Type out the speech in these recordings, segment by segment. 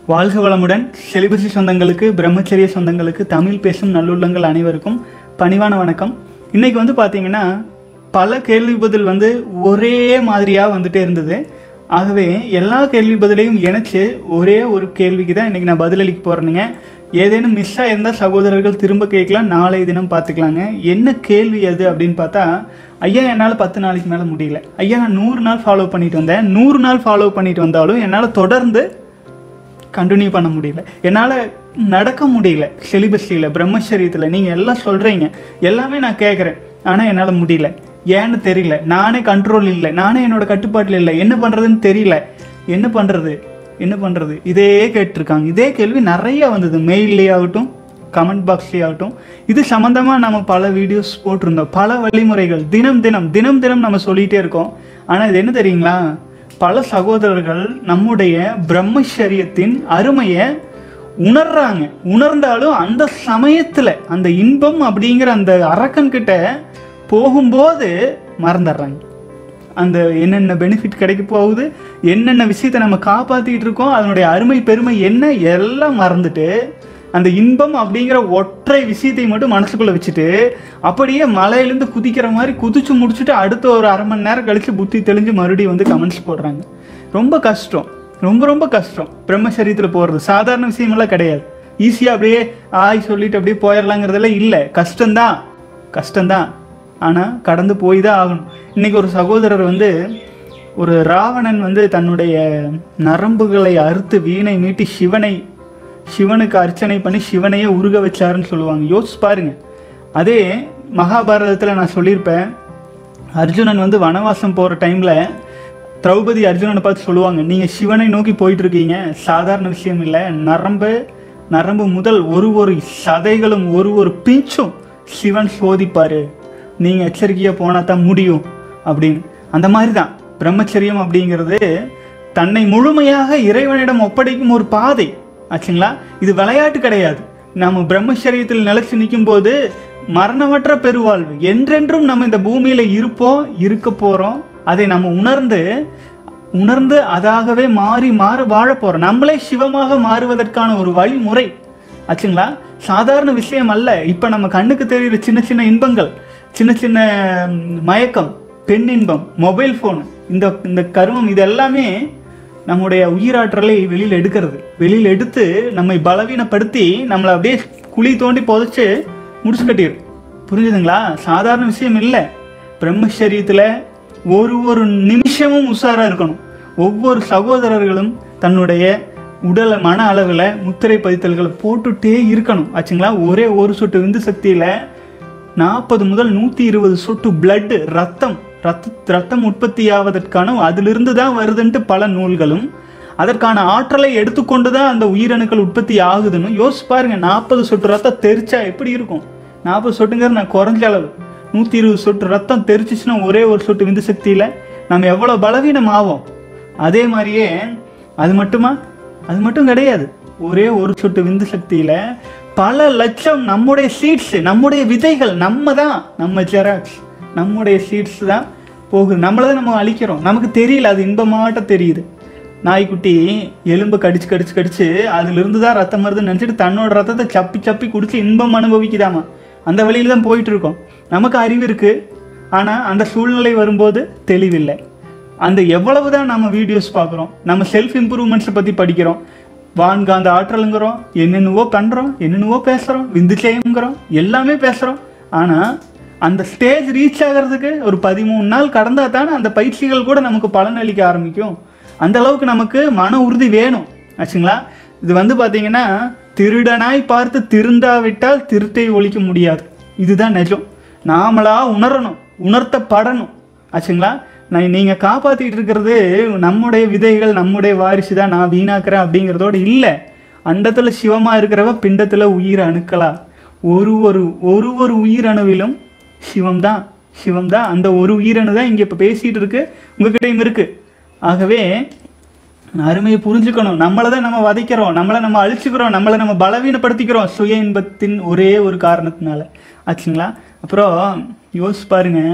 வாழ்க வளமுடன் செலிபசி சொந்தங்களுக்கு பிரம்மச்சரிய சொந்தங்களுக்கு தமிழ் பேசும் நல்லுள்ளங்கள் அனைவருக்கும் பணிவான வணக்கம் இன்னைக்கு வந்து பார்த்தீங்கன்னா பல கேள்வி பதில் வந்து ஒரே மாதிரியாக வந்துட்டே இருந்தது ஆகவே எல்லா கேள்வி பதிலையும் இணைச்சு ஒரே ஒரு கேள்விக்கு தான் இன்னைக்கு நான் பதிலளிக்க போறேனுங்க ஏதேனும் மிஸ் ஆயிருந்தால் சகோதரர்கள் திரும்ப கேட்கலாம் நாளை தினம் பார்த்துக்கலாங்க என்ன கேள்வி அது அப்படின்னு பார்த்தா ஐயா என்னால் பத்து நாளைக்கு மேலே முடியல ஐயா நான் நூறு நாள் ஃபாலோ பண்ணிட்டு வந்தேன் நூறு நாள் ஃபாலோ பண்ணிட்டு வந்தாலும் என்னால் தொடர்ந்து கண்டினியூ பண்ண முடியல என்னால் நடக்க முடியல செலிபஸியில் பிரம்மச்சரியத்தில் நீங்கள் எல்லாம் சொல்கிறீங்க எல்லாமே நான் கேட்குறேன் ஆனால் என்னால் முடியல ஏன்னு தெரியல நானே கண்ட்ரோல் இல்லை நானே என்னோட கட்டுப்பாட்டில் இல்லை என்ன பண்ணுறதுன்னு தெரியல என்ன பண்ணுறது என்ன பண்ணுறது இதே கேட்டிருக்காங்க இதே கேள்வி நிறைய வந்தது மெயிலே ஆகட்டும் கமெண்ட் பாக்ஸ்லேயே ஆகட்டும் இது சம்மந்தமாக நம்ம பல வீடியோஸ் போட்டிருந்தோம் பல வழிமுறைகள் தினம் தினம் தினம் தினம் நம்ம சொல்லிகிட்டே இருக்கோம் ஆனால் இது என்ன தெரியுங்களா பல சகோதரர்கள் நம்முடைய பிரம்மச்சரியத்தின் அருமையை உணர்றாங்க உணர்ந்தாலும் அந்த சமயத்துல அந்த இன்பம் அப்படிங்கிற அந்த அரக்கன் கிட்ட போகும்போது மறந்துடுறாங்க அந்த என்னென்ன பெனிஃபிட் கிடைக்க போகுது என்னென்ன விஷயத்தை நம்ம காப்பாத்திட்டு இருக்கோம் அதனுடைய அருமை பெருமை என்ன எல்லாம் மறந்துட்டு அந்த இன்பம் அப்படிங்கிற ஒற்றை விஷயத்தை மட்டும் மனசுக்குள்ள வச்சுட்டு அப்படியே மலையிலேருந்து குதிக்கிற மாதிரி குதிச்சு முடிச்சுட்டு அடுத்த ஒரு அரை மணி நேரம் கழிச்சு புத்தி தெளிஞ்சு மறுபடியும் வந்து கமெண்ட்ஸ் போடுறாங்க ரொம்ப கஷ்டம் ரொம்ப ரொம்ப கஷ்டம் பிரம்மசரியத்தில் போகிறது சாதாரண விஷயமெல்லாம் கிடையாது ஈஸியாக அப்படியே ஆய் சொல்லிட்டு அப்படியே போயிடலாங்கிறதெல்லாம் இல்லை கஷ்டம்தான் கஷ்டம்தான் ஆனால் கடந்து போய் தான் ஆகணும் இன்னைக்கு ஒரு சகோதரர் வந்து ஒரு ராவணன் வந்து தன்னுடைய நரம்புகளை அறுத்து வீணை மீட்டி சிவனை சிவனுக்கு அர்ச்சனை பண்ணி சிவனையே உருக வச்சாருன்னு சொல்லுவாங்க யோசிச்சு பாருங்க அதே மகாபாரதத்தில் நான் சொல்லியிருப்பேன் அர்ஜுனன் வந்து வனவாசம் போகிற டைமில் திரௌபதி அர்ஜுனனை பார்த்து சொல்லுவாங்க நீங்கள் சிவனை நோக்கி போயிட்டு இருக்கீங்க சாதாரண விஷயம் இல்லை நரம்பு நரம்பு முதல் ஒரு ஒரு சதைகளும் ஒரு ஒரு பிஞ்சும் சிவன் சோதிப்பார் நீங்கள் எச்சரிக்கையாக போனால் தான் முடியும் அப்படின்னு அந்த மாதிரி தான் பிரம்மச்சரியம் அப்படிங்கிறது தன்னை முழுமையாக இறைவனிடம் ஒப்படைக்கும் ஒரு பாதை ஆச்சுங்களா இது விளையாட்டு கிடையாது நம்ம பிரம்மச்சரியத்தில் நிலைச்சு நிற்கும் போது மரணமற்ற பெருவாழ்வு என்றென்றும் நம்ம இந்த பூமியில இருப்போம் இருக்க போறோம் அதை நம்ம உணர்ந்து உணர்ந்து அதாகவே மாறி மாற வாழ போறோம் நம்மளே சிவமாக மாறுவதற்கான ஒரு வழிமுறை ஆச்சுங்களா சாதாரண விஷயம் அல்ல இப்ப நம்ம கண்ணுக்கு தெரியுற சின்ன சின்ன இன்பங்கள் சின்ன சின்ன ம், மயக்கம் பெண் இன்பம் மொபைல் ஃபோன் இந்த இந்த கருமம் இது எல்லாமே நம்முடைய உயிராற்றலை வெளியில் எடுக்கிறது வெளியில் எடுத்து நம்மை பலவீனப்படுத்தி நம்மளை அப்படியே குழி தோண்டி புதைச்சு முடிச்சு கட்டிடும் புரிஞ்சுதுங்களா சாதாரண விஷயம் இல்லை பிரம்மச்சரியத்தில் ஒரு ஒரு நிமிஷமும் உஷாராக இருக்கணும் ஒவ்வொரு சகோதரர்களும் தன்னுடைய உடல் மன அளவில் முத்திரை பதித்தல்களை போட்டுட்டே இருக்கணும் ஆச்சுங்களா ஒரே ஒரு சொட்டு விந்து சக்தியில் நாற்பது முதல் நூற்றி இருபது சொட்டு பிளட் ரத்தம் ரத்த ரத்தம் உற்பத்தி ஆவதற்கான அதிலிருந்து தான் வருதுன்ட்டு பல நூல்களும் அதற்கான ஆற்றலை எடுத்துக்கொண்டு தான் அந்த உயிரணுக்கள் உற்பத்தி ஆகுதுன்னு யோசிச்சு பாருங்க நாற்பது சொட்டு ரத்தம் தெரிச்சா எப்படி இருக்கும் நாற்பது சொட்டுங்கிறது நான் குறைஞ்ச அளவு நூற்றி இருபது சொட்டு ரத்தம் தெரிச்சிச்சுன்னா ஒரே ஒரு சொட்டு விந்து சக்தியில் நம்ம எவ்வளோ பலவீனம் ஆவோம் அதே மாதிரியே அது மட்டுமா அது மட்டும் கிடையாது ஒரே ஒரு சொட்டு விந்து சக்தியில பல லட்சம் நம்முடைய சீட்ஸ் நம்முடைய விதைகள் நம்ம தான் நம்ம ஜெராக்ஸ் நம்முடைய சீட்ஸ் தான் போகுது நம்மளை தான் நம்ம அழிக்கிறோம் நமக்கு தெரியல அது இன்பமாட்ட தெரியுது நாய்க்குட்டி எலும்பை கடிச்சு கடிச்சு கடிச்சு அதிலிருந்து தான் ரத்தம் வருதுன்னு நினச்சிட்டு தன்னோட ரத்தத்தை சப்பி சப்பி குடிச்சு இன்பம் அனுபவிக்குதாமா அந்த வழியில தான் போயிட்டு இருக்கோம் நமக்கு அறிவு இருக்கு ஆனால் அந்த சூழ்நிலை வரும்போது தெளிவில்லை அந்த எவ்வளவு தான் நம்ம வீடியோஸ் பார்க்குறோம் நம்ம செல்ஃப் இம்ப்ரூவ்மெண்ட்ஸை பற்றி படிக்கிறோம் வான்காந்த ஆற்றலுங்கிறோம் என்னென்னவோ பண்ணுறோம் என்னென்னவோ பேசுகிறோம் விந்துச்சயம்ங்கிறோம் எல்லாமே பேசுகிறோம் ஆனால் அந்த ஸ்டேஜ் ரீச் ஆகிறதுக்கு ஒரு பதிமூணு நாள் கடந்தா தானே அந்த பயிற்சிகள் கூட நமக்கு பலனளிக்க ஆரம்பிக்கும் அந்த அளவுக்கு நமக்கு மன உறுதி வேணும் ஆச்சுங்களா இது வந்து பார்த்தீங்கன்னா திருடனாய் பார்த்து திருந்தாவிட்டால் திருட்டை ஒழிக்க முடியாது இதுதான் நிஜம் நாமளா உணரணும் உணர்த்தப்படணும் ஆச்சுங்களா நான் நீங்கள் காப்பாற்றிட்டு இருக்கிறது நம்முடைய விதைகள் நம்முடைய வாரிசு தான் நான் வீணாக்குறேன் அப்படிங்கிறதோட இல்லை அண்டத்தில் சிவமாக இருக்கிறவ பிண்டத்தில் உயிர் அணுக்களா ஒரு ஒரு ஒரு ஒரு உயிரணுவிலும் சிவம் தான் சிவம் தான் அந்த ஒரு உயிரணு தான் இங்கே இப்போ பேசிகிட்டு இருக்கு உங்ககிட்டயும் இருக்கு ஆகவே அருமையை புரிஞ்சுக்கணும் நம்மளை தான் நம்ம வதைக்கிறோம் நம்மளை நம்ம அழிச்சுக்கிறோம் நம்மளை நம்ம பலவீனப்படுத்திக்கிறோம் சுய இன்பத்தின் ஒரே ஒரு காரணத்தினால ஆச்சுங்களா அப்புறம் யோசிச்சு பாருங்க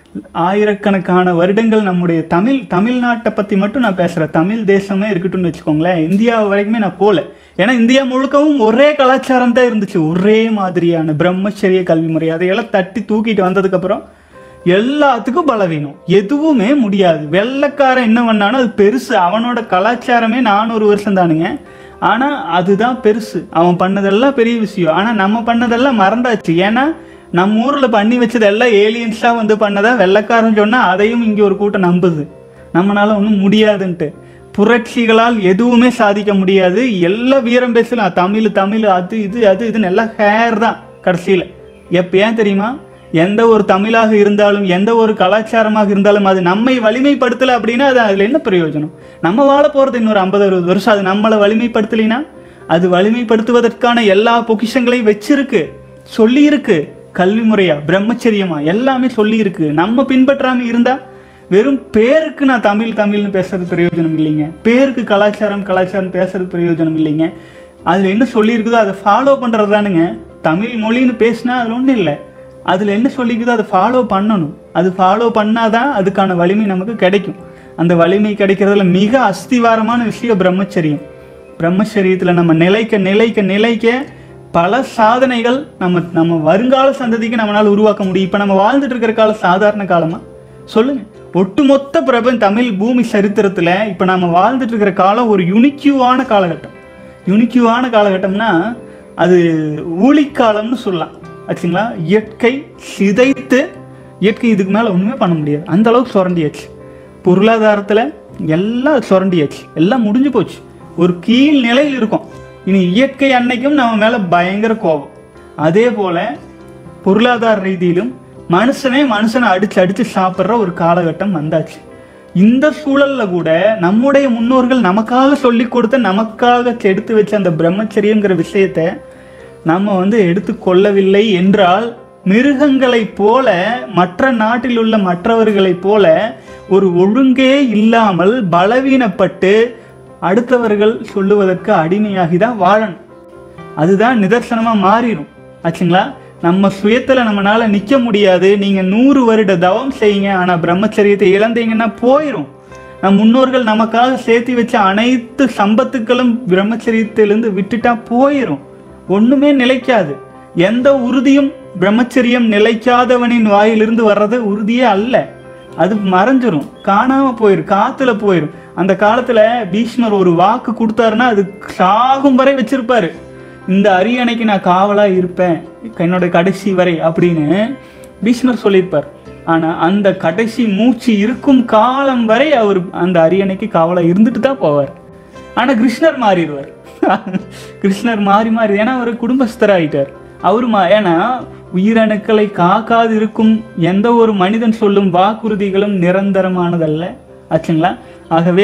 ஆயிரக்கணக்கான வருடங்கள் நம்முடைய தமிழ் தமிழ்நாட்டை பற்றி மட்டும் நான் பேசுகிறேன் தமிழ் தேசமே இருக்கட்டும்னு வச்சுக்கோங்களேன் இந்தியா வரைக்குமே நான் போகல ஏன்னா இந்தியா முழுக்கவும் ஒரே கலாச்சாரம் தான் இருந்துச்சு ஒரே மாதிரியான பிரம்மச்சரிய கல்வி முறை அதையெல்லாம் தட்டி தூக்கிட்டு வந்ததுக்கப்புறம் எல்லாத்துக்கும் பலவீனம் எதுவுமே முடியாது வெள்ளைக்காரன் என்ன பண்ணானோ அது பெருசு அவனோட கலாச்சாரமே நானூறு வருஷம் தானுங்க ஆனால் அதுதான் பெருசு அவன் பண்ணதெல்லாம் பெரிய விஷயம் ஆனால் நம்ம பண்ணதெல்லாம் மறந்தாச்சு ஏன்னா நம்ம ஊரில் பண்ணி வச்சது எல்லாம் ஏலியன்ஸாக வந்து பண்ணதா வெள்ளைக்காரன் சொன்னால் அதையும் இங்கே ஒரு கூட்டம் நம்புது நம்மளால ஒன்றும் முடியாதுன்ட்டு புரட்சிகளால் எதுவுமே சாதிக்க முடியாது எல்லா வீரம் பேசலாம் தமிழ் தமிழ் அது இது அது இதுன்னு எல்லாம் ஹேர் தான் கடைசியில் எப்போ ஏன் தெரியுமா எந்த ஒரு தமிழாக இருந்தாலும் எந்த ஒரு கலாச்சாரமாக இருந்தாலும் அது நம்மை வலிமைப்படுத்தலை அப்படின்னா அது அதில் என்ன பிரயோஜனம் நம்ம வாழ போகிறது இன்னொரு ஐம்பது அறுபது வருஷம் அது நம்மளை வலிமைப்படுத்தலைன்னா அது வலிமைப்படுத்துவதற்கான எல்லா பொக்கிஷங்களையும் வச்சிருக்கு சொல்லியிருக்கு கல்வி முறையா பிரம்மச்சரியமா எல்லாமே சொல்லியிருக்கு நம்ம பின்பற்றாம இருந்தா வெறும் பேருக்கு நான் தமிழ் தமிழ்னு பேசுறது பிரயோஜனம் இல்லைங்க பேருக்கு கலாச்சாரம் கலாச்சாரம் பேசுறது பிரயோஜனம் இல்லைங்க அதில் என்ன சொல்லியிருக்குதோ அதை ஃபாலோ பண்ணுறது தானுங்க தமிழ் மொழின்னு பேசினா அதில் ஒன்றும் இல்லை அதில் என்ன சொல்லிக்குதோ அதை ஃபாலோ பண்ணணும் அது ஃபாலோ பண்ணாதான் அதுக்கான வலிமை நமக்கு கிடைக்கும் அந்த வலிமை கிடைக்கிறதுல மிக அஸ்திவாரமான விஷயம் பிரம்மச்சரியம் பிரம்மச்சரியத்தில் நம்ம நிலைக்க நிலைக்க நிலைக்க பல சாதனைகள் நம்ம நம்ம வருங்கால சந்ததிக்கு நம்மளால உருவாக்க முடியும் இப்போ நம்ம வாழ்ந்துட்டு இருக்கிற காலம் சாதாரண காலமா சொல்லுங்க ஒட்டுமொத்த பிரபஞ்ச தமிழ் பூமி சரித்திரத்தில் இப்போ நம்ம வாழ்ந்துட்டு இருக்கிற காலம் ஒரு யுனிக்யூவான காலகட்டம் யுனிக்யூவான காலகட்டம்னா அது ஊழிக்காலம்னு சொல்லலாம் ஆச்சுங்களா இயற்கை சிதைத்து இயற்கை இதுக்கு மேலே ஒன்றுமே பண்ண முடியாது அந்த அளவுக்கு சுரண்டியாச்சு பொருளாதாரத்தில் எல்லாம் சுரண்டியாச்சு எல்லாம் முடிஞ்சு போச்சு ஒரு கீழ் நிலையில் இருக்கும் இனி இயற்கை அன்னைக்கும் நம்ம மேலே பயங்கர கோபம் அதே போல் பொருளாதார ரீதியிலும் மனுஷனே மனுஷனை அடிச்சு அடிச்சு சாப்பிட்ற ஒரு காலகட்டம் வந்தாச்சு இந்த சூழல்ல கூட நம்முடைய முன்னோர்கள் நமக்காக சொல்லி கொடுத்த நமக்காக எடுத்து வச்ச அந்த பிரம்மச்சரியங்கிற விஷயத்தை நம்ம வந்து எடுத்து கொள்ளவில்லை என்றால் மிருகங்களைப் போல மற்ற நாட்டில் உள்ள மற்றவர்களைப் போல ஒரு ஒழுங்கே இல்லாமல் பலவீனப்பட்டு அடுத்தவர்கள் சொல்லுவதற்கு அடிமையாகி தான் வாழணும் அதுதான் நிதர்சனமா மாறிடும் ஆச்சுங்களா நம்ம சுயத்துல நம்மனால நிக்க முடியாது நீங்க நூறு வருட தவம் செய்யுங்க ஆனா பிரம்மச்சரியத்தை இழந்தீங்கன்னா போயிடும் நம் முன்னோர்கள் நமக்காக சேர்த்து வச்ச அனைத்து சம்பத்துக்களும் பிரம்மச்சரியத்திலிருந்து விட்டுட்டா போயிடும் ஒண்ணுமே நிலைக்காது எந்த உறுதியும் பிரம்மச்சரியம் நிலைக்காதவனின் வாயிலிருந்து வர்றது உறுதியே அல்ல அது மறைஞ்சிரும் காணாம போயிரும் காத்துல போயிரும் அந்த காலத்துல பீஷ்மர் ஒரு வாக்கு கொடுத்தாருன்னா அது சாகும் வரை வச்சிருப்பாரு இந்த அரியணைக்கு நான் காவலா இருப்பேன் என்னோட கடைசி வரை அப்படின்னு பீஷ்மர் சொல்லியிருப்பார் ஆனா அந்த கடைசி மூச்சு இருக்கும் காலம் வரை அவர் அந்த அரியணைக்கு காவலா இருந்துட்டு தான் போவார் ஆனா கிருஷ்ணர் மாறிடுவார் கிருஷ்ணர் மாறி மாறி ஏன்னா அவர் குடும்பஸ்தர் ஆயிட்டார் அவரு மா ஏன்னா உயிரணுக்களை காக்காது இருக்கும் எந்த ஒரு மனிதன் சொல்லும் வாக்குறுதிகளும் நிரந்தரமானதல்ல ஆச்சுங்களா ஆகவே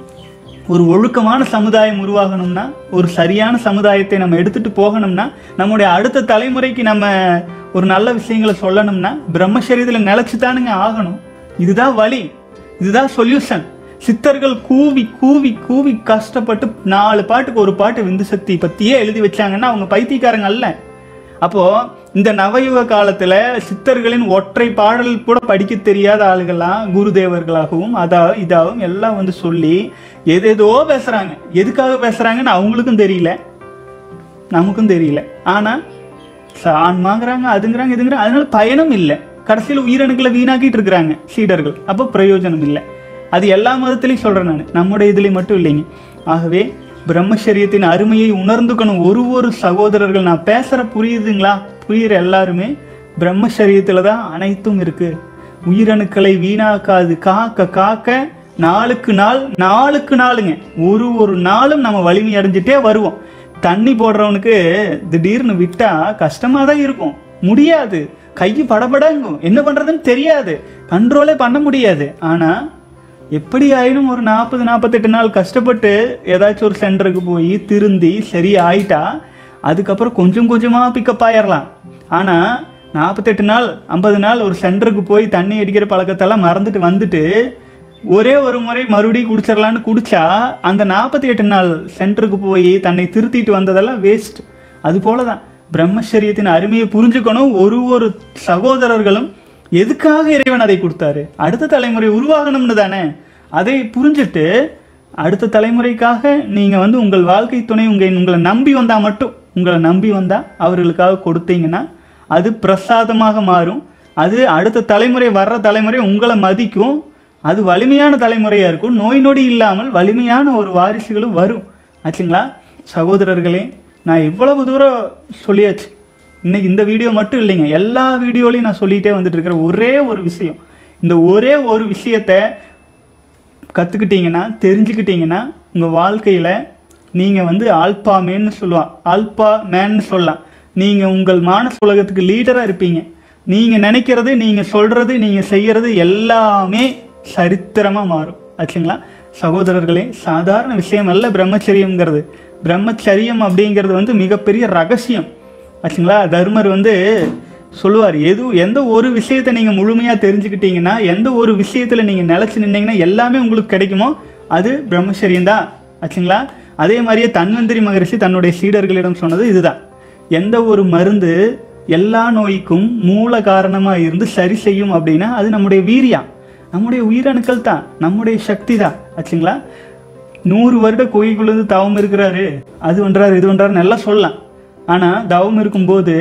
ஒரு ஒழுக்கமான சமுதாயம் உருவாகணும்னா ஒரு சரியான சமுதாயத்தை நம்ம எடுத்துட்டு போகணும்னா நம்முடைய அடுத்த தலைமுறைக்கு நம்ம ஒரு நல்ல விஷயங்களை சொல்லணும்னா பிரம்மச்சரியத்தில் நிலைச்சு தானுங்க ஆகணும் இதுதான் வழி இதுதான் சொல்யூஷன் சித்தர்கள் கூவி கூவி கூவி கஷ்டப்பட்டு நாலு பாட்டுக்கு ஒரு பாட்டு விந்து சக்தி பத்தியே எழுதி வச்சாங்கன்னா அவங்க பைத்தியக்காரங்க அல்ல அப்போ இந்த நவயுக காலத்துல சித்தர்களின் ஒற்றை பாடல் கூட படிக்க தெரியாத ஆளுகள்லாம் குருதேவர்களாகவும் அதா இதாகவும் எல்லாம் வந்து சொல்லி எதேதோ பேசுறாங்க எதுக்காக பேசுறாங்கன்னு அவங்களுக்கும் தெரியல நமக்கும் தெரியல ஆனா ஆன்மாங்கிறாங்க அதுங்கிறாங்க இதுங்கிறாங்க அதனால பயனும் இல்லை கடைசியில் உயிரணுக்களை வீணாக்கிட்டு இருக்கிறாங்க சீடர்கள் அப்போ பிரயோஜனம் இல்லை அது எல்லா மதத்திலையும் சொல்றேன் நான் நம்முடைய இதுலேயும் மட்டும் இல்லைங்க ஆகவே பிரம்மச்சரியத்தின் அருமையை உணர்ந்துக்கணும் ஒரு ஒரு சகோதரர்கள் நான் பேசுற புரியுதுங்களா புரியுற எல்லாருமே பிரம்மச்சரியத்துல தான் அனைத்தும் இருக்கு உயிரணுக்களை வீணாக்காது காக்க காக்க நாளுக்கு நாள் நாளுக்கு நாளுங்க ஒரு ஒரு நாளும் நம்ம வலிமை அடைஞ்சிட்டே வருவோம் தண்ணி போடுறவனுக்கு திடீர்னு விட்டா கஷ்டமா தான் இருக்கும் முடியாது கை படபடங்கும் என்ன பண்றதுன்னு தெரியாது கண்ட்ரோலே பண்ண முடியாது ஆனா எப்படி ஆயினும் ஒரு நாற்பது நாற்பத்தெட்டு நாள் கஷ்டப்பட்டு ஏதாச்சும் ஒரு சென்டருக்கு போய் திருந்தி சரி ஆயிட்டா அதுக்கப்புறம் கொஞ்சம் கொஞ்சமாக பிக்கப் ஆயிடலாம் ஆனால் நாற்பத்தெட்டு நாள் ஐம்பது நாள் ஒரு சென்டருக்கு போய் தண்ணி அடிக்கிற பழக்கத்தெல்லாம் மறந்துட்டு வந்துட்டு ஒரே ஒரு முறை மறுபடியும் குடிச்சிடலான்னு குடிச்சா அந்த நாற்பத்தி எட்டு நாள் சென்டருக்கு போய் தன்னை திருத்திட்டு வந்ததெல்லாம் வேஸ்ட் அது போல தான் பிரம்மச்சரியத்தின் அருமையை புரிஞ்சுக்கணும் ஒரு ஒரு சகோதரர்களும் எதுக்காக இறைவன் அதை கொடுத்தாரு அடுத்த தலைமுறை உருவாகணும்னு தானே அதை புரிஞ்சுட்டு அடுத்த தலைமுறைக்காக நீங்கள் வந்து உங்கள் வாழ்க்கை துணை உங்கள் உங்களை நம்பி வந்தால் மட்டும் உங்களை நம்பி வந்தால் அவர்களுக்காக கொடுத்தீங்கன்னா அது பிரசாதமாக மாறும் அது அடுத்த தலைமுறை வர்ற தலைமுறை உங்களை மதிக்கும் அது வலிமையான தலைமுறையாக இருக்கும் நோய் நொடி இல்லாமல் வலிமையான ஒரு வாரிசுகளும் வரும் ஆச்சுங்களா சகோதரர்களே நான் இவ்வளவு தூரம் சொல்லியாச்சு இன்னைக்கு இந்த வீடியோ மட்டும் இல்லைங்க எல்லா வீடியோலையும் நான் சொல்லிகிட்டே வந்துட்டு இருக்கிற ஒரே ஒரு விஷயம் இந்த ஒரே ஒரு விஷயத்தை கற்றுக்கிட்டீங்கன்னா தெரிஞ்சுக்கிட்டீங்கன்னா உங்கள் வாழ்க்கையில் நீங்கள் வந்து ஆல்பா மேன்னு சொல்லுவான் ஆல்பா மேன்னு சொல்லலாம் நீங்கள் உங்கள் மானச உலகத்துக்கு லீடராக இருப்பீங்க நீங்கள் நினைக்கிறது நீங்கள் சொல்கிறது நீங்கள் செய்கிறது எல்லாமே சரித்திரமாக மாறும் ஆச்சுங்களா சகோதரர்களே சாதாரண விஷயம் அல்ல பிரம்மச்சரியம்ங்கிறது பிரம்மச்சரியம் அப்படிங்கிறது வந்து மிகப்பெரிய ரகசியம் ஆச்சுங்களா தர்மர் வந்து சொல்லுவார் எது எந்த ஒரு விஷயத்தை நீங்கள் முழுமையாக தெரிஞ்சுக்கிட்டீங்கன்னா எந்த ஒரு விஷயத்தில் நீங்கள் நிலச்சி நின்னீங்கன்னா எல்லாமே உங்களுக்கு கிடைக்குமோ அது பிரம்மச்சரியம் தான் ஆச்சுங்களா அதே மாதிரியே தன்வந்திரி மகரிஷி தன்னுடைய சீடர்களிடம் சொன்னது இதுதான் எந்த ஒரு மருந்து எல்லா நோய்க்கும் மூல காரணமாக இருந்து சரி செய்யும் அப்படின்னா அது நம்முடைய வீரியம் நம்முடைய உயிரணுக்கள் தான் நம்முடைய சக்தி தான் ஆச்சுங்களா நூறு வருட கோயிலுக்குள்ளேருந்து தவம் இருக்கிறாரு அது ஒன்றாரு இது ஒன்றாரு எல்லாம் சொல்லலாம் ஆனால் தவம் இருக்கும்போது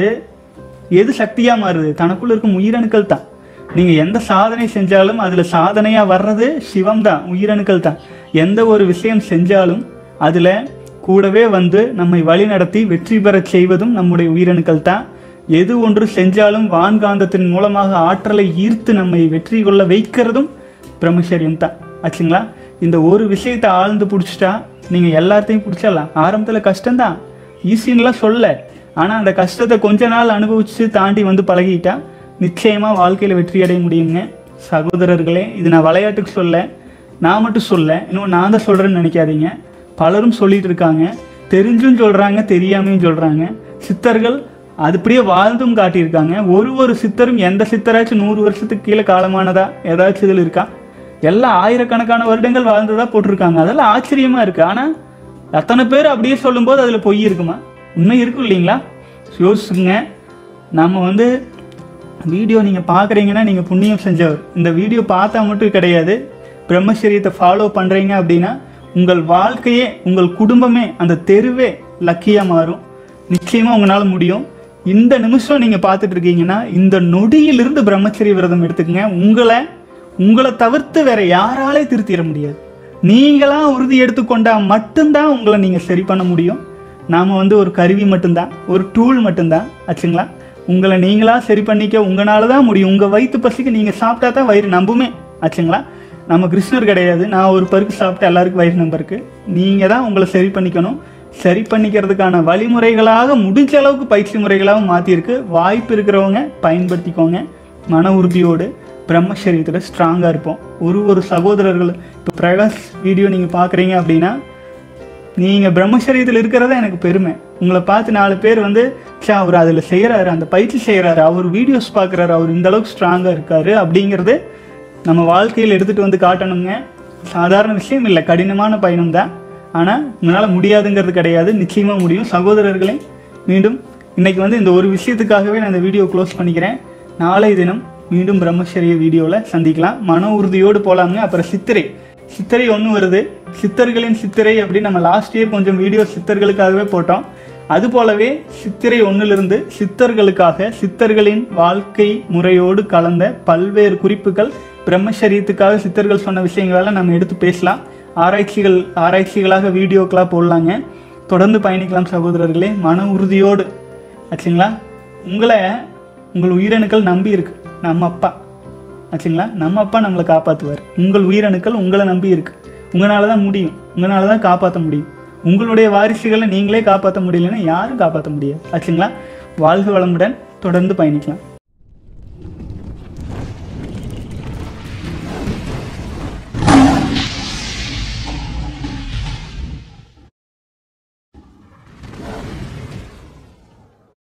எது சக்தியாக மாறுது தனக்குள்ள இருக்கும் உயிரணுக்கள் தான் நீங்கள் எந்த சாதனை செஞ்சாலும் அதில் சாதனையாக வர்றது சிவம் தான் உயிரணுக்கள் தான் எந்த ஒரு விஷயம் செஞ்சாலும் அதில் கூடவே வந்து நம்மை வழிநடத்தி வெற்றி பெறச் செய்வதும் நம்முடைய உயிரணுக்கள் தான் எது ஒன்று செஞ்சாலும் வான்காந்தத்தின் மூலமாக ஆற்றலை ஈர்த்து நம்மை வெற்றி கொள்ள வைக்கிறதும் பிரம்மச்சரியம் தான் ஆச்சுங்களா இந்த ஒரு விஷயத்தை ஆழ்ந்து பிடிச்சிட்டா நீங்கள் எல்லாத்தையும் பிடிச்சிடலாம் ஆரம்பத்தில் கஷ்டம்தான் ஈஸின்லாம் சொல்ல ஆனால் அந்த கஷ்டத்தை கொஞ்ச நாள் அனுபவிச்சு தாண்டி வந்து பழகிட்டா நிச்சயமாக வாழ்க்கையில் வெற்றி அடைய முடியுங்க சகோதரர்களே இது நான் விளையாட்டுக்கு சொல்ல நான் மட்டும் சொல்ல இன்னும் நான் தான் சொல்கிறேன்னு நினைக்காதீங்க பலரும் சொல்லிட்டு இருக்காங்க தெரிஞ்சும் சொல்கிறாங்க தெரியாமையும் சொல்கிறாங்க சித்தர்கள் அதுபடியே வாழ்ந்தும் காட்டியிருக்காங்க ஒரு ஒரு சித்தரும் எந்த சித்தராச்சும் நூறு வருஷத்துக்கு கீழே காலமானதா ஏதாச்சும் இதில் இருக்கா எல்லாம் ஆயிரக்கணக்கான வருடங்கள் வாழ்ந்ததா போட்டிருக்காங்க அதெல்லாம் ஆச்சரியமா இருக்கு ஆனால் அத்தனை பேர் அப்படியே சொல்லும்போது அதில் பொய் இருக்குமா உண்மை இருக்கும் இல்லைங்களா யோசிச்சுங்க நம்ம வந்து வீடியோ நீங்கள் பார்க்குறீங்கன்னா நீங்கள் புண்ணியம் செஞ்சவர் இந்த வீடியோ பார்த்தா மட்டும் கிடையாது பிரம்மச்சரியத்தை ஃபாலோ பண்ணுறீங்க அப்படின்னா உங்கள் வாழ்க்கையே உங்கள் குடும்பமே அந்த தெருவே லக்கியாக மாறும் நிச்சயமாக உங்களால் முடியும் இந்த நிமிஷம் நீங்கள் பார்த்துட்டு இருக்கீங்கன்னா இந்த நொடியிலிருந்து பிரம்மச்சரிய விரதம் எடுத்துக்கங்க உங்களை உங்களை தவிர்த்து வேற யாராலே திருத்திட முடியாது நீங்களா உறுதி எடுத்துக்கொண்டா மட்டும்தான் உங்களை நீங்கள் சரி பண்ண முடியும் நாம் வந்து ஒரு கருவி மட்டும்தான் ஒரு டூல் மட்டும்தான் ஆச்சுங்களா உங்களை நீங்களா சரி பண்ணிக்க உங்களால தான் முடியும் உங்கள் வயிற்று பசிக்கு நீங்கள் சாப்பிட்டா தான் வயிறு நம்புமே ஆச்சுங்களா நம்ம கிருஷ்ணர் கிடையாது நான் ஒரு பருக்கு சாப்பிட்டு எல்லாருக்கும் வயிறு நம்பருக்கு நீங்கள் தான் உங்களை சரி பண்ணிக்கணும் சரி பண்ணிக்கிறதுக்கான வழிமுறைகளாக முடிஞ்ச அளவுக்கு பயிற்சி முறைகளாக மாற்றிருக்கு வாய்ப்பு இருக்கிறவங்க பயன்படுத்திக்கோங்க மன உறுதியோடு பிரம்மச்சரியத்தில் ஸ்ட்ராங்காக இருப்போம் ஒரு ஒரு சகோதரர்கள் இப்போ பிரகாஷ் வீடியோ நீங்கள் பார்க்குறீங்க அப்படின்னா நீங்கள் பிரம்மச்சரியத்தில் இருக்கிறதா எனக்கு பெருமை உங்களை பார்த்து நாலு பேர் வந்து சே அவர் அதில் செய்கிறாரு அந்த பயிற்சி செய்கிறாரு அவர் வீடியோஸ் பார்க்குறாரு அவர் இந்த அளவுக்கு ஸ்ட்ராங்காக இருக்காரு அப்படிங்கிறது நம்ம வாழ்க்கையில் எடுத்துகிட்டு வந்து காட்டணுங்க சாதாரண விஷயம் இல்லை கடினமான பயணம் தான் ஆனால் உங்களால் முடியாதுங்கிறது கிடையாது நிச்சயமாக முடியும் சகோதரர்களே மீண்டும் இன்னைக்கு வந்து இந்த ஒரு விஷயத்துக்காகவே நான் இந்த வீடியோ க்ளோஸ் பண்ணிக்கிறேன் நாளை தினம் மீண்டும் பிரம்மச்சரிய வீடியோவில் சந்திக்கலாம் மன உறுதியோடு போகலாங்க அப்புறம் சித்திரை சித்திரை ஒன்று வருது சித்தர்களின் சித்திரை அப்படின்னு நம்ம லாஸ்ட் இயர் கொஞ்சம் வீடியோ சித்தர்களுக்காகவே போட்டோம் அது போலவே சித்திரை ஒன்றிலிருந்து சித்தர்களுக்காக சித்தர்களின் வாழ்க்கை முறையோடு கலந்த பல்வேறு குறிப்புகள் பிரம்மச்சரியத்துக்காக சித்தர்கள் சொன்ன விஷயங்களெல்லாம் நம்ம எடுத்து பேசலாம் ஆராய்ச்சிகள் ஆராய்ச்சிகளாக வீடியோக்களாக போடலாங்க தொடர்ந்து பயணிக்கலாம் சகோதரர்களே மன உறுதியோடு ஆச்சுங்களா உங்களை உங்கள் உயிரணுக்கள் நம்பி இருக்கு நம்ம அப்பா ஆச்சுங்களா நம்ம அப்பா நம்மளை காப்பாற்றுவார் உங்கள் உயிரணுக்கள் உங்களை நம்பி இருக்கு உங்களால தான் முடியும் உங்களால தான் காப்பாற்ற முடியும் உங்களுடைய வாரிசுகளை நீங்களே காப்பாற்ற முடியலன்னா யாரும் காப்பாற்ற முடியாது ஆச்சுங்களா வாழ்க வளமுடன் தொடர்ந்து பயணிக்கலாம்